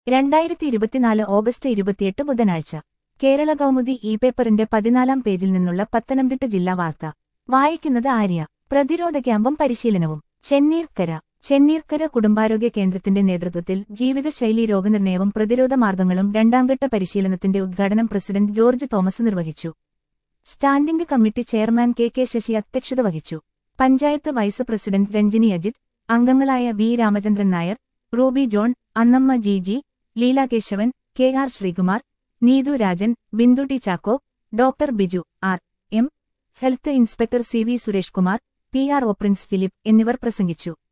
രണ്ടായിരത്തി ഇരുപത്തിനാല് ഓഗസ്റ്റ് ഇരുപത്തിയെട്ട് ബുധനാഴ്ച കേരള കൗമുദി ഇ പേപ്പറിന്റെ പതിനാലാം പേജിൽ നിന്നുള്ള പത്തനംതിട്ട ജില്ലാ വാർത്ത വായിക്കുന്നത് ആര്യ പ്രതിരോധ ക്യാമ്പും പരിശീലനവും ചെന്നീർക്കര ചെന്നീർക്കര കുടുംബാരോഗ്യ കേന്ദ്രത്തിന്റെ നേതൃത്വത്തിൽ ജീവിതശൈലി രോഗനിർണയവും പ്രതിരോധ മാർഗങ്ങളും രണ്ടാംഘട്ട പരിശീലനത്തിന്റെ ഉദ്ഘാടനം പ്രസിഡന്റ് ജോർജ് തോമസ് നിർവഹിച്ചു standing committee chairman K K Sasi അധ്യക്ഷത വഹിച്ചു പഞ്ചായത്ത് വൈസ് പ്രസിഡന്റ് രഞ്ജിനി അജിത് അംഗങ്ങളായ V Ramachandran Nair Ruby John Annamma G G Leela Kesavan K R Sreekumar Neethu Rajan Bindu T Chacko doctor Biju R M health inspector C V Suresh Kumar P R O Prince Philip എന്നിവർ പ്രസംഗിച്ചു